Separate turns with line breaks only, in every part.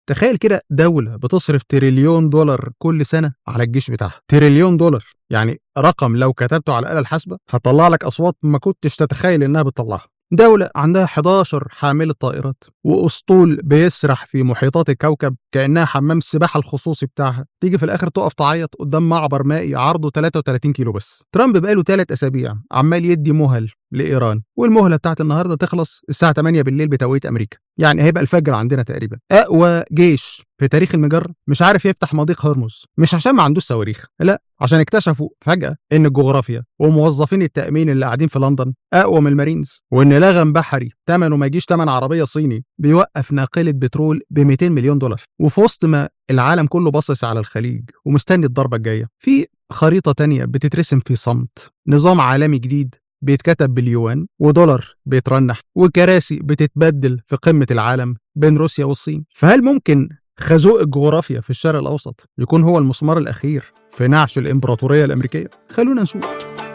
تخيل كده دولة بتصرف تريليون دولار كل سنة على الجيش بتاعها تريليون دولار يعني رقم لو كتبته على الآلة الحاسبة هتطلع لك أصوات ما كنتش تتخيل إنها بتطلعها دولة عندها 11 حاملة طائرات وأسطول بيسرح في محيطات الكوكب كأنها حمام السباحة الخصوصي بتاعها تيجي في الآخر تقف تعيط قدام معبر مائي عرضه 33 كيلو بس ترامب بقاله ثلاث أسابيع عمال يدي مهل لإيران والمهلة بتاعت النهاردة تخلص الساعة 8 بالليل بتوقيت أمريكا يعني هيبقى الفجر عندنا تقريبا أقوى جيش في تاريخ المجرة مش عارف يفتح مضيق هرمز مش عشان ما عندوش صواريخ لا عشان اكتشفوا فجأة إن الجغرافيا وموظفين التأمين اللي قاعدين في لندن أقوى من المارينز وإن لغم بحري ثمنه ما يجيش ثمن عربية صيني بيوقف ناقلة بترول ب 200 مليون دولار وفي وسط ما العالم كله باصص على الخليج ومستني الضربة الجاية في خريطة تانية بتترسم في صمت نظام عالمي جديد بيتكتب باليوان ودولار بيترنح وكراسي بتتبدل في قمة العالم بين روسيا والصين فهل ممكن خازوق الجغرافيا في الشرق الأوسط يكون هو المسمار الأخير في نعش الإمبراطورية الأمريكية؟ خلونا نشوف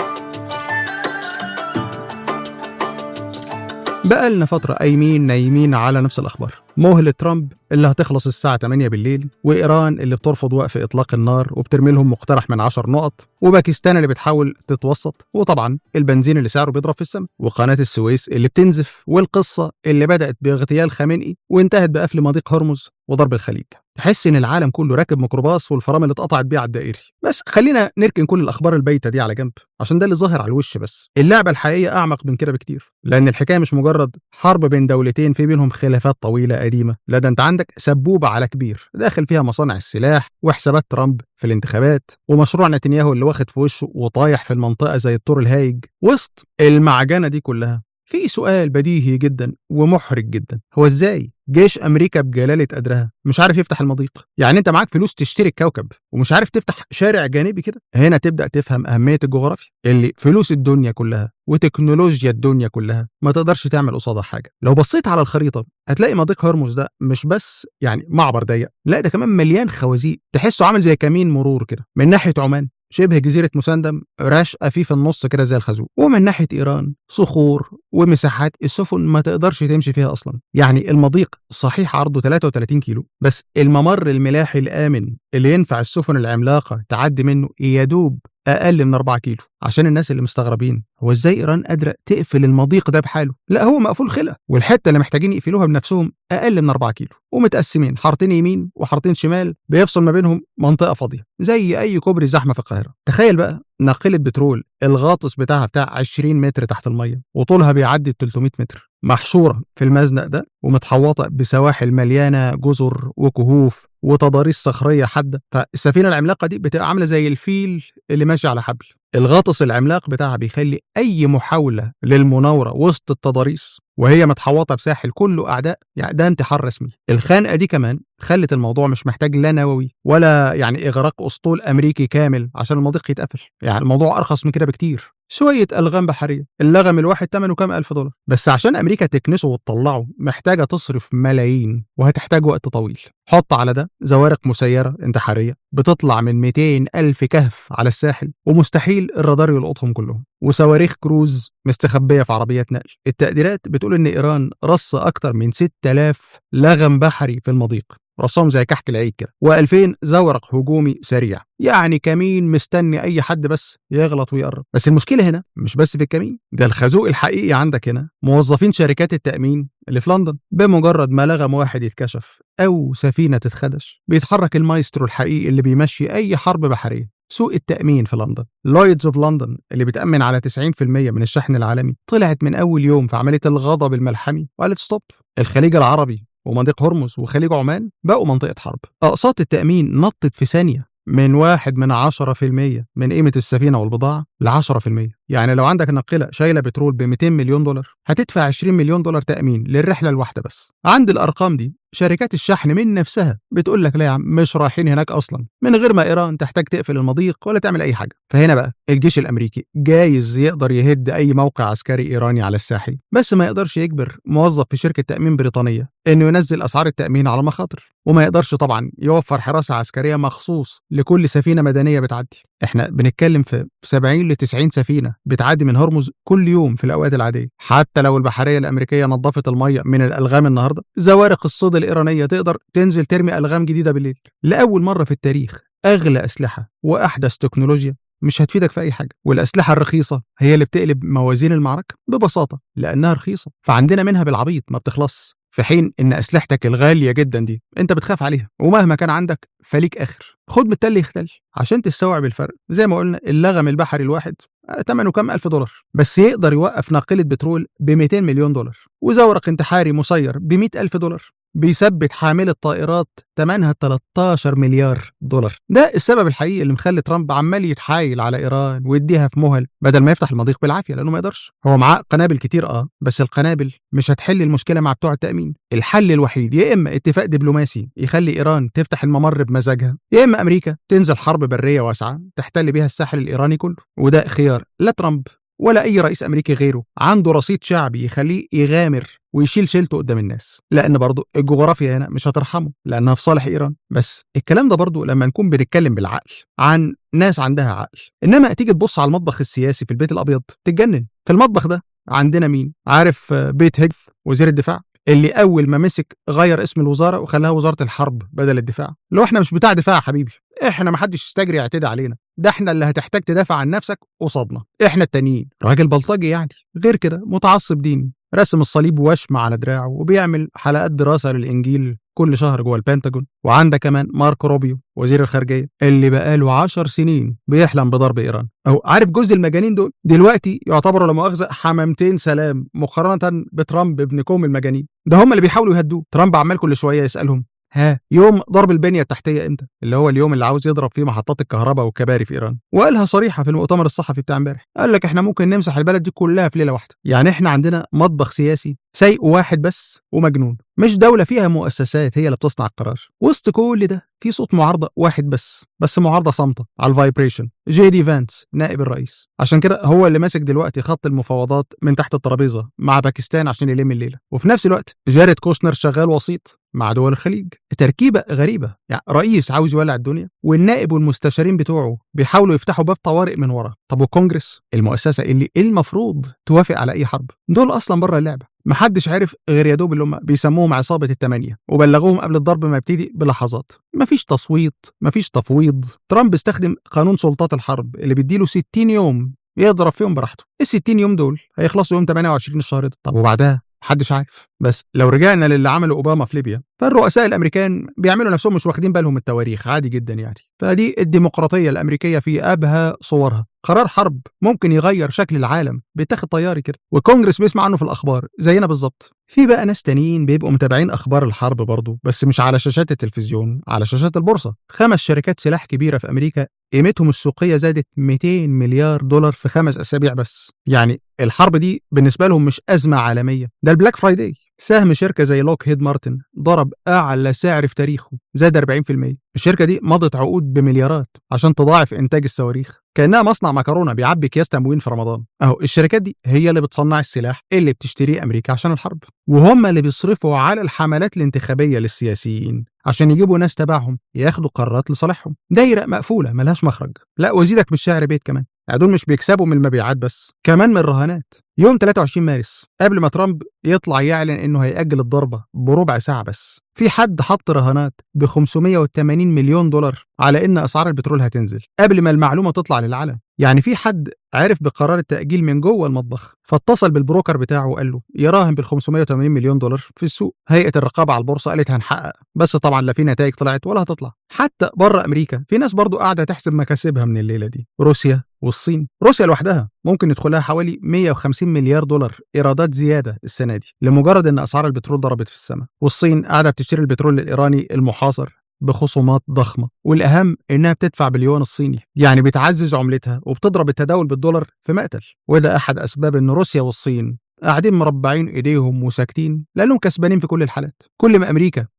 بقى لنا فترة قايمين نايمين على نفس الأخبار مهلة ترامب اللي هتخلص الساعة 8 بالليل وإيران اللي بترفض وقف إطلاق النار وبترمي لهم مقترح من 10 نقط وباكستان اللي بتحاول تتوسط وطبعا البنزين اللي سعره بيضرب في السماء وقناة السويس اللي بتنزف والقصة اللي بدأت باغتيال خامنئي وانتهت بقفل مضيق هرمز وضرب الخليج تحس ان العالم كله راكب ميكروباص والفرامل اللي اتقطعت بيه على الدائري بس خلينا نركن كل الاخبار البايته دي على جنب عشان ده اللي ظاهر على الوش بس اللعبه الحقيقيه اعمق من كده بكتير لان الحكايه مش مجرد حرب بين دولتين في بينهم خلافات طويله قديمه لا ده انت عندك سبوبه على كبير داخل فيها مصانع السلاح وحسابات ترامب في الانتخابات ومشروع نتنياهو اللي واخد في وشه وطايح في المنطقه زي الطور الهايج وسط المعجنه دي كلها في سؤال بديهي جدا ومحرج جدا هو ازاي جيش امريكا بجلاله قدرها مش عارف يفتح المضيق يعني انت معاك فلوس تشتري الكوكب ومش عارف تفتح شارع جانبي كده هنا تبدا تفهم اهميه الجغرافيا اللي فلوس الدنيا كلها وتكنولوجيا الدنيا كلها ما تقدرش تعمل قصادها حاجه لو بصيت على الخريطه هتلاقي مضيق هرمز ده مش بس يعني معبر ضيق لا ده كمان مليان خوازيق تحسه عامل زي كمين مرور كده من ناحيه عمان شبه جزيرة مسندم راشقة فيه في النص كده زي الخازوق ومن ناحية إيران صخور ومساحات السفن ما تقدرش تمشي فيها أصلا يعني المضيق صحيح عرضه 33 كيلو بس الممر الملاحي الآمن اللي ينفع السفن العملاقة تعدي منه يدوب اقل من 4 كيلو عشان الناس اللي مستغربين هو ازاي ايران قادره تقفل المضيق ده بحاله لا هو مقفول خلق والحته اللي محتاجين يقفلوها بنفسهم اقل من 4 كيلو ومتقسمين حارتين يمين وحارتين شمال بيفصل ما بينهم منطقه فاضيه زي اي كوبري زحمه في القاهره تخيل بقى ناقله بترول الغاطس بتاعها بتاع 20 متر تحت الميه وطولها بيعدي 300 متر محشوره في المزنق ده ومتحوطه بسواحل مليانه جزر وكهوف وتضاريس صخريه حاده فالسفينه العملاقه دي بتبقى عامله زي الفيل اللي ماشي على حبل الغاطس العملاق بتاعها بيخلي اي محاوله للمناوره وسط التضاريس وهي متحوطه بساحل كله اعداء يعني ده انتحار رسمي الخنقه دي كمان خلت الموضوع مش محتاج لا نووي ولا يعني اغراق اسطول امريكي كامل عشان المضيق يتقفل يعني الموضوع ارخص من كده بكتير شوية ألغام بحرية اللغم الواحد ثمنه كام ألف دولار بس عشان أمريكا تكنسه وتطلعه محتاجة تصرف ملايين وهتحتاج وقت طويل حط على ده زوارق مسيرة انتحارية بتطلع من 200 ألف كهف على الساحل ومستحيل الرادار يلقطهم كلهم وصواريخ كروز مستخبية في عربيات نقل التقديرات بتقول إن إيران رص أكتر من 6000 لغم بحري في المضيق رصهم زي كحك العيد كده و2000 زورق هجومي سريع يعني كمين مستني اي حد بس يغلط ويقرب بس المشكله هنا مش بس في الكمين ده الخازوق الحقيقي عندك هنا موظفين شركات التامين اللي في لندن بمجرد ما لغم واحد يتكشف او سفينه تتخدش بيتحرك المايسترو الحقيقي اللي بيمشي اي حرب بحريه سوق التأمين في لندن لويدز اوف لندن اللي بتأمن على 90% من الشحن العالمي طلعت من أول يوم في عملية الغضب الملحمي وقالت ستوب الخليج العربي ومضيق هرمز وخليج عمان بقوا منطقة حرب أقساط التأمين نطت في ثانية من واحد من عشرة في المية من قيمة السفينة والبضاعة لعشرة في المية يعني لو عندك ناقلة شايلة بترول ب 200 مليون دولار هتدفع 20 مليون دولار تأمين للرحلة الواحدة بس عند الأرقام دي شركات الشحن من نفسها بتقول لك لا يا عم مش رايحين هناك اصلا من غير ما ايران تحتاج تقفل المضيق ولا تعمل اي حاجه فهنا بقى الجيش الامريكي جايز يقدر يهد اي موقع عسكري ايراني على الساحل بس ما يقدرش يجبر موظف في شركه تامين بريطانيه انه ينزل اسعار التامين على مخاطر وما يقدرش طبعا يوفر حراسه عسكريه مخصوص لكل سفينه مدنيه بتعدي احنا بنتكلم في 70 ل 90 سفينه بتعدي من هرمز كل يوم في الاوقات العاديه حتى لو البحريه الامريكيه نظفت الميه من الالغام النهارده زوارق الصيد الايرانيه تقدر تنزل ترمي الغام جديده بالليل لاول مره في التاريخ اغلى اسلحه واحدث تكنولوجيا مش هتفيدك في اي حاجه والاسلحه الرخيصه هي اللي بتقلب موازين المعركه ببساطه لانها رخيصه فعندنا منها بالعبيط ما بتخلص في حين ان اسلحتك الغاليه جدا دي انت بتخاف عليها ومهما كان عندك فليك اخر خد من التل يختل عشان تستوعب الفرق زي ما قلنا اللغم البحري الواحد ثمنه كام ألف دولار بس يقدر يوقف ناقلة بترول ب 200 مليون دولار وزورق انتحاري مسير ب 100 ألف دولار بيثبت حاملة طائرات ثمنها 13 مليار دولار ده السبب الحقيقي اللي مخلي ترامب عمال يتحايل على ايران ويديها في مهل بدل ما يفتح المضيق بالعافيه لانه ما يقدرش هو معاه قنابل كتير اه بس القنابل مش هتحل المشكله مع بتوع التامين الحل الوحيد يا اما اتفاق دبلوماسي يخلي ايران تفتح الممر بمزاجها يا اما امريكا تنزل حرب بريه واسعه تحتل بيها الساحل الايراني كله وده خيار لا ترامب ولا اي رئيس امريكي غيره عنده رصيد شعبي يخليه يغامر ويشيل شيلته قدام الناس لان برضه الجغرافيا هنا مش هترحمه لانها في صالح ايران بس الكلام ده برضه لما نكون بنتكلم بالعقل عن ناس عندها عقل انما تيجي تبص على المطبخ السياسي في البيت الابيض تتجنن في المطبخ ده عندنا مين عارف بيت هيجف وزير الدفاع اللي اول ما مسك غير اسم الوزاره وخلاها وزاره الحرب بدل الدفاع لو احنا مش بتاع دفاع يا حبيبي احنا ما حدش يستجري يعتدي علينا ده احنا اللي هتحتاج تدافع عن نفسك قصادنا احنا التانيين راجل بلطجي يعني غير كده متعصب ديني رسم الصليب وشم على دراعه وبيعمل حلقات دراسه للانجيل كل شهر جوه البنتاجون وعندك كمان مارك روبيو وزير الخارجيه اللي بقاله عشر سنين بيحلم بضرب ايران او عارف جزء المجانين دول دلوقتي يعتبروا لا مؤاخذه حمامتين سلام مقارنه بترامب ابن كوم المجانين ده هم اللي بيحاولوا يهدوه ترامب عمال كل شويه يسالهم ها يوم ضرب البنيه التحتيه امتى اللي هو اليوم اللي عاوز يضرب فيه محطات الكهرباء والكباري في ايران وقالها صريحه في المؤتمر الصحفي بتاع امبارح قال لك احنا ممكن نمسح البلد دي كلها في ليله واحده يعني احنا عندنا مطبخ سياسي سيء واحد بس ومجنون مش دولة فيها مؤسسات هي اللي بتصنع القرار وسط كل ده في صوت معارضة واحد بس بس معارضة صامتة على الفايبريشن جي دي فانس نائب الرئيس عشان كده هو اللي ماسك دلوقتي خط المفاوضات من تحت الترابيزة مع باكستان عشان يلم الليلة وفي نفس الوقت جاريد كوشنر شغال وسيط مع دول الخليج تركيبة غريبة يعني رئيس عاوز يولع الدنيا والنائب والمستشارين بتوعه بيحاولوا يفتحوا باب طوارئ من ورا طب والكونجرس المؤسسة اللي المفروض توافق على أي حرب دول أصلا بره اللعبة محدش عارف غير يا دوب اللي هم بيسموهم عصابة التمانية وبلغوهم قبل الضرب ما يبتدي بلحظات مفيش تصويت مفيش تفويض ترامب استخدم قانون سلطات الحرب اللي بيديله 60 يوم يضرب فيهم براحته ال 60 يوم دول هيخلصوا يوم 28 الشهر ده طب وبعدها محدش عارف بس لو رجعنا للي عمله اوباما في ليبيا فالرؤساء الامريكان بيعملوا نفسهم مش واخدين بالهم من التواريخ عادي جدا يعني فدي الديمقراطيه الامريكيه في ابهى صورها قرار حرب ممكن يغير شكل العالم بيتاخد طياري كده والكونجرس بيسمع عنه في الاخبار زينا بالظبط في بقى ناس تانيين بيبقوا متابعين اخبار الحرب برضه بس مش على شاشات التلفزيون على شاشات البورصه خمس شركات سلاح كبيره في امريكا قيمتهم السوقيه زادت 200 مليار دولار في خمس اسابيع بس يعني الحرب دي بالنسبه لهم مش ازمه عالميه ده البلاك فرايداي سهم شركه زي لوك هيد مارتن ضرب اعلى سعر في تاريخه زاد 40% الشركه دي مضت عقود بمليارات عشان تضاعف انتاج الصواريخ كانها مصنع مكرونه بيعبي اكياس تموين في رمضان اهو الشركات دي هي اللي بتصنع السلاح اللي بتشتريه امريكا عشان الحرب وهم اللي بيصرفوا على الحملات الانتخابيه للسياسيين عشان يجيبوا ناس تبعهم ياخدوا قرارات لصالحهم دايره مقفوله ملهاش مخرج لا وزيدك مش شعر بيت كمان دول مش بيكسبوا من المبيعات بس كمان من الرهانات يوم 23 مارس قبل ما ترامب يطلع يعلن انه هيأجل الضربة بربع ساعة بس في حد حط رهانات ب 580 مليون دولار على ان اسعار البترول هتنزل قبل ما المعلومة تطلع للعلن يعني في حد عرف بقرار التأجيل من جوه المطبخ فاتصل بالبروكر بتاعه وقال له يراهن بال 580 مليون دولار في السوق هيئة الرقابة على البورصة قالت هنحقق بس طبعا لا في نتائج طلعت ولا هتطلع حتى بره امريكا في ناس برضو قاعدة تحسب مكاسبها من الليلة دي روسيا والصين روسيا لوحدها ممكن يدخلها حوالي 150 مليار دولار ايرادات زياده السنه دي لمجرد ان اسعار البترول ضربت في السماء والصين قاعده بتشتري البترول الايراني المحاصر بخصومات ضخمة والأهم إنها بتدفع باليوان الصيني يعني بتعزز عملتها وبتضرب التداول بالدولار في مقتل وده أحد أسباب إن روسيا والصين قاعدين مربعين ايديهم وساكتين لانهم كسبانين في كل الحالات كل ما امريكا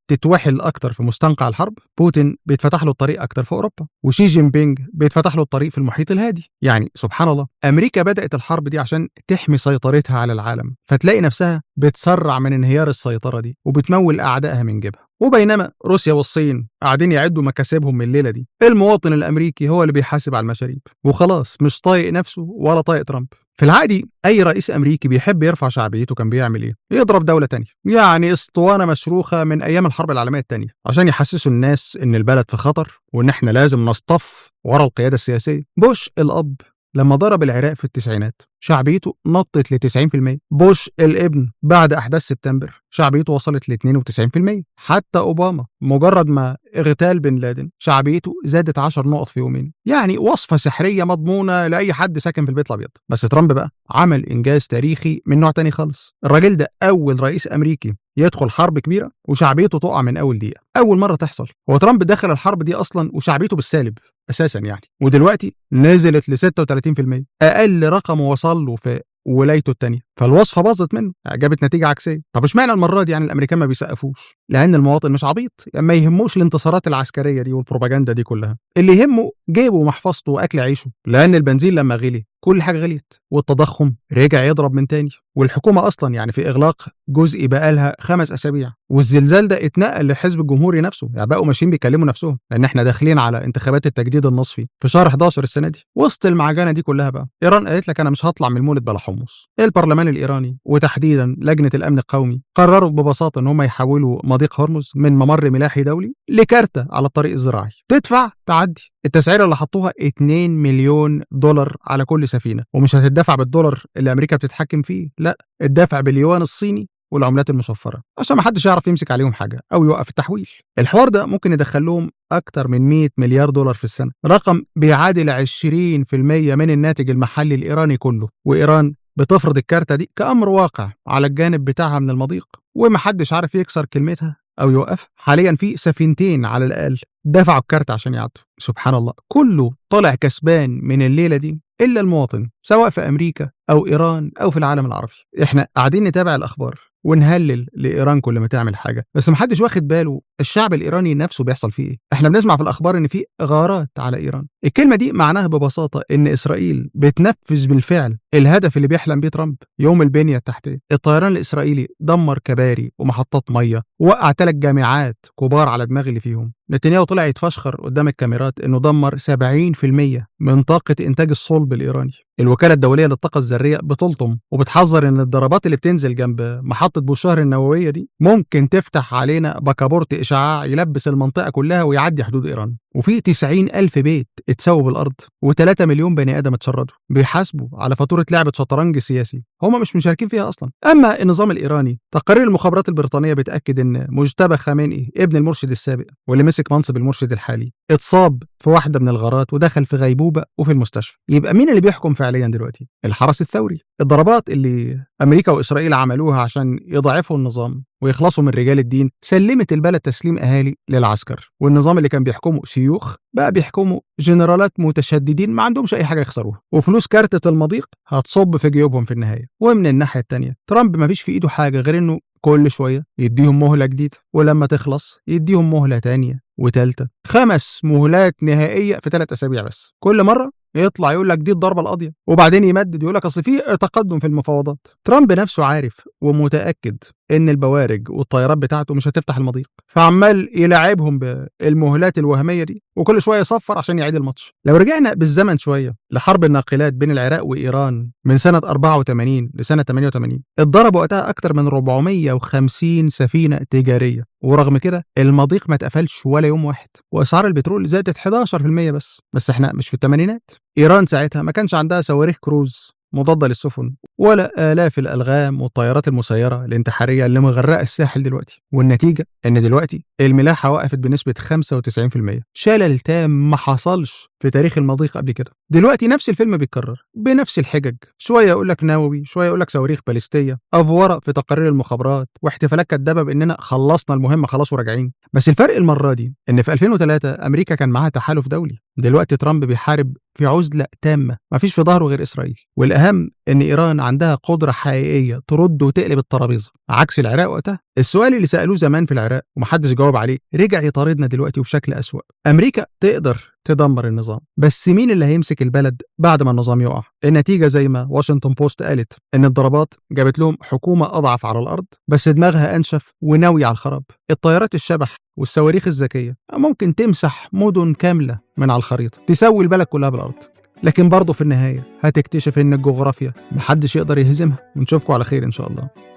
تتوحل اكتر في مستنقع الحرب بوتين بيتفتح له الطريق اكتر في اوروبا وشي جين بينج بيتفتح له الطريق في المحيط الهادي يعني سبحان الله امريكا بدات الحرب دي عشان تحمي سيطرتها على العالم فتلاقي نفسها بتسرع من انهيار السيطره دي وبتمول اعدائها من جبهه وبينما روسيا والصين قاعدين يعدوا مكاسبهم من الليله دي المواطن الامريكي هو اللي بيحاسب على المشاريب وخلاص مش طايق نفسه ولا طايق ترامب في العادي اي رئيس امريكي بيحب يرفع شعبيته كان بيعمل ايه يضرب دوله تانية يعني اسطوانه مشروخه من ايام الحرب العالميه الثانيه عشان يحسسوا الناس ان البلد في خطر وان احنا لازم نصطف ورا القياده السياسيه بوش الاب لما ضرب العراق في التسعينات شعبيته نطت ل 90% بوش الابن بعد احداث سبتمبر شعبيته وصلت ل 92% حتى اوباما مجرد ما اغتال بن لادن شعبيته زادت 10 نقط في يومين يعني وصفه سحريه مضمونه لاي حد ساكن في البيت الابيض بس ترامب بقى عمل انجاز تاريخي من نوع تاني خالص الراجل ده اول رئيس امريكي يدخل حرب كبيره وشعبيته تقع من اول دقيقه اول مره تحصل هو ترامب دخل الحرب دي اصلا وشعبيته بالسالب اساسا يعني ودلوقتي نزلت ل 36% اقل رقم وصل له في ولايته الثانيه فالوصفه باظت منه جابت نتيجه عكسيه طب اشمعنى المره دي يعني الامريكان ما بيسقفوش لان المواطن مش عبيط يعني ما يهموش الانتصارات العسكريه دي والبروباجندا دي كلها اللي يهمه جيبه ومحفظته واكل عيشه لان البنزين لما غلي كل حاجه غليت والتضخم رجع يضرب من تاني والحكومه اصلا يعني في اغلاق جزئي بقالها خمس اسابيع والزلزال ده اتنقل للحزب الجمهوري نفسه يعني بقوا ماشيين بيكلموا نفسهم لان احنا داخلين على انتخابات التجديد النصفي في شهر 11 السنه دي وسط المعجنه دي كلها بقى ايران قالت لك انا مش هطلع من المولد بلا حمص البرلمان الايراني وتحديدا لجنه الامن القومي قرروا ببساطه ان هم يحولوا مضيق هرمز من ممر ملاحي دولي لكارته على الطريق الزراعي تدفع تعدي التسعيره اللي حطوها 2 مليون دولار على كل سفينه ومش هتدفع بالدولار اللي امريكا بتتحكم فيه لا الدفع باليوان الصيني والعملات المشفره عشان ما حدش يعرف يمسك عليهم حاجه او يوقف التحويل الحوار ده ممكن يدخل لهم اكتر من 100 مليار دولار في السنه رقم بيعادل 20% من الناتج المحلي الايراني كله وايران بتفرض الكارتة دي كأمر واقع على الجانب بتاعها من المضيق ومحدش عارف يكسر كلمتها أو يوقف حاليا في سفينتين على الأقل دفعوا الكارت عشان يعدوا سبحان الله كله طلع كسبان من الليلة دي إلا المواطن سواء في أمريكا أو إيران أو في العالم العربي إحنا قاعدين نتابع الأخبار ونهلل لايران كل ما تعمل حاجه بس محدش واخد باله الشعب الايراني نفسه بيحصل فيه ايه احنا بنسمع في الاخبار ان في غارات على ايران الكلمه دي معناها ببساطه ان اسرائيل بتنفذ بالفعل الهدف اللي بيحلم بيه ترامب يوم البنيه التحتيه الطيران الاسرائيلي دمر كباري ومحطات ميه ووقع ثلاث جامعات كبار على دماغ اللي فيهم نتنياهو طلع يتفشخر قدام الكاميرات انه دمر 70% من طاقه انتاج الصلب الايراني الوكاله الدوليه للطاقه الذريه بتلطم وبتحذر ان الضربات اللي بتنزل جنب محطه بوشهر النوويه دي ممكن تفتح علينا بكابورت اشعاع يلبس المنطقه كلها ويعدي حدود ايران وفي 90 ألف بيت اتسووا بالأرض و3 مليون بني آدم اتشردوا بيحاسبوا على فاتورة لعبة شطرنج سياسي هم مش مشاركين فيها أصلا أما النظام الإيراني تقارير المخابرات البريطانية بتأكد إن مجتبى خامنئي ابن المرشد السابق واللي مسك منصب المرشد الحالي اتصاب في واحدة من الغارات ودخل في غيبوبة وفي المستشفى يبقى مين اللي بيحكم فعليا دلوقتي الحرس الثوري الضربات اللي أمريكا وإسرائيل عملوها عشان يضعفوا النظام ويخلصوا من رجال الدين سلمت البلد تسليم أهالي للعسكر والنظام اللي كان بيحكمه شيوخ بقى بيحكموا جنرالات متشددين ما عندهمش أي حاجة يخسروها وفلوس كارتة المضيق هتصب في جيوبهم في النهاية ومن الناحية التانية ترامب ما فيش في إيده حاجة غير إنه كل شوية يديهم مهلة جديدة ولما تخلص يديهم مهلة تانية وتالتة خمس مهلات نهائية في ثلاث أسابيع بس كل مرة يطلع يقول لك دي الضربه القاضيه وبعدين يمدد يقول لك اصل في تقدم في المفاوضات ترامب نفسه عارف ومتاكد ان البوارج والطيارات بتاعته مش هتفتح المضيق فعمال يلاعبهم بالمهلات الوهميه دي وكل شويه يصفر عشان يعيد الماتش لو رجعنا بالزمن شويه لحرب الناقلات بين العراق وايران من سنه 84 لسنه 88 اتضرب وقتها اكتر من 450 سفينه تجاريه ورغم كده المضيق ما اتقفلش ولا يوم واحد واسعار البترول زادت 11% بس بس احنا مش في الثمانينات ايران ساعتها ما كانش عندها صواريخ كروز مضادة للسفن ولا آلاف الألغام والطيارات المسيرة الانتحارية اللي مغرقة الساحل دلوقتي والنتيجة إن دلوقتي الملاحة وقفت بنسبة 95% شلل تام ما حصلش في تاريخ المضيق قبل كده دلوقتي نفس الفيلم بيتكرر بنفس الحجج شوية يقول لك نووي شوية يقول لك صواريخ باليستية أفورة في تقارير المخابرات واحتفالات كدابة بإننا خلصنا المهمة خلاص وراجعين بس الفرق المرة دي إن في 2003 أمريكا كان معاها تحالف دولي دلوقتي ترامب بيحارب في عزلة تامة مفيش في ظهره غير إسرائيل والأهم إن إيران عندها قدرة حقيقية ترد وتقلب الترابيزة عكس العراق وقتها السؤال اللي سألوه زمان في العراق ومحدش جاوب عليه رجع يطاردنا دلوقتي وبشكل أسوأ أمريكا تقدر تدمر النظام بس مين اللي هيمسك البلد بعد ما النظام يقع النتيجة زي ما واشنطن بوست قالت إن الضربات جابت لهم حكومة أضعف على الأرض بس دماغها أنشف وناوية على الخراب الطيارات الشبح والصواريخ الذكية ممكن تمسح مدن كاملة من على الخريطة تسوي البلد كلها بالأرض لكن برضه في النهاية هتكتشف إن الجغرافيا محدش يقدر يهزمها ونشوفكم على خير إن شاء الله